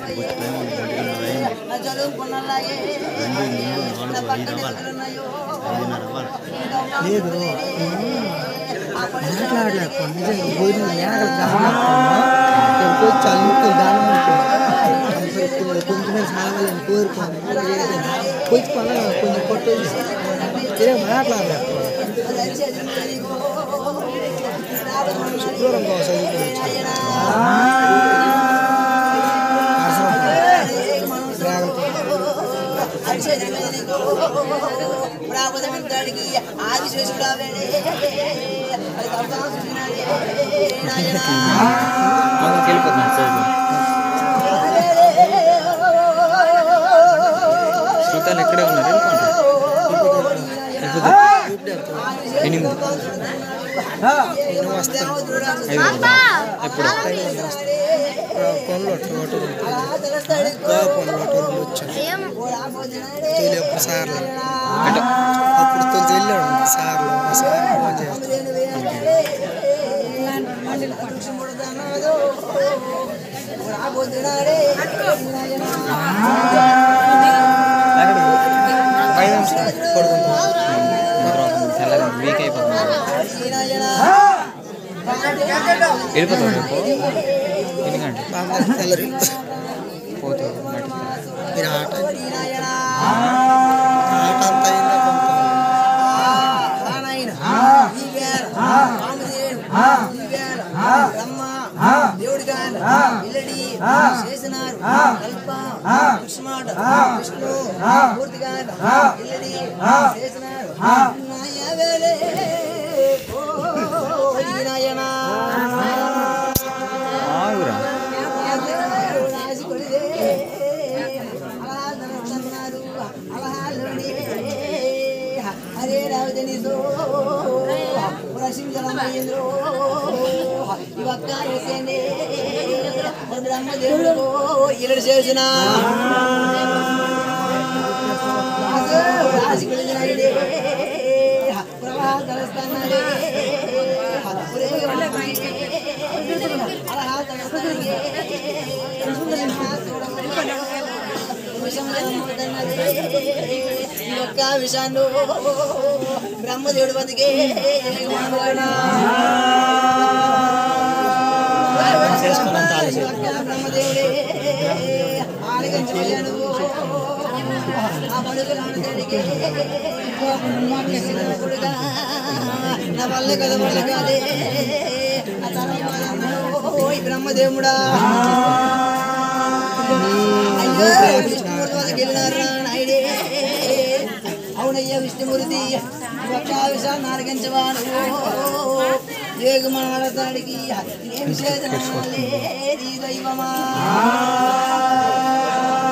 లేదు మాట్లాడలేకపోతే నిజంగా భోజనం మేకలు దానం చల్లుకు దానం కొంచెమే సాగలేని కోరుకోను కొట్టుకోవాలి కొంచెం కొట్టేసి ఏం మాట్లాడలేకపోతే శుక్రవారం కోసం చదువుకోవచ్చు ఆది మంగళకి వెళ్ళిపోతున్నాడు సార్ శ్రీకాలు ఎక్కడే ఉన్నారు వెళ్ళిపోండి ఎనిమిది నేను వస్తాను ఐదు రోజులు. ఎప్పుడు పనులు అట్లా పనులు అట్లా వచ్చాను తొలి అప్పుడు సార్లు అంటే అప్పుడు తొలి వెళ్ళాడు సార్లు ఆ సార్ ఫోన్ చేస్తాను ఐదు నిమిషాలు పడుకుంటాను తర్వాత తెల్లగా వీక్ అయిపోతుంది వెళ్ళిపోతాడు రేపు ఎన్ని గంటలు అందరికి తెల్లరి పోతాడు నటిస్తాడు మీరు ఆట ఆట అంతా అయిందా కొంత దేవుడి గారు ఇల్లడి చేసినారు కల్ప కృష్ణమాట విష్ణు మూర్తి గారు ఇల్లడి చేసినారు నాయవేలే ఓ నాయనా ఆగురా హరే రావజనితో రసించరమేంద్రో ఇవక్క వేసేనే బ్రహ్మదేవుడు ఇరడు చేసిన రాసి కలిగినాడే ప్రభాకరస్తాడే అలా తలస్తాడే యొక్క విషాన్ని బ్రహ్మదేవుడు బతికే చేసుకున్నంత ఆలోచన బ్రహ్మదేవుడే ఆలకించలేడు ఆ పడుకులాను తడిగే నా వల్ల కదా వల్ల కాదే నా తల ఓయ్ బ్రహ్మదేవుడా అయ్యో విష్ణుమూర్తి వద్దకు వెళ్ళినారా నాయుడే అవునయ్య విష్ణుమూర్తి ఒక్క విషయాన్ని నారగించవాను ఏగు మన ఆడతాడికి ఏం చేతనలేదు దైవమా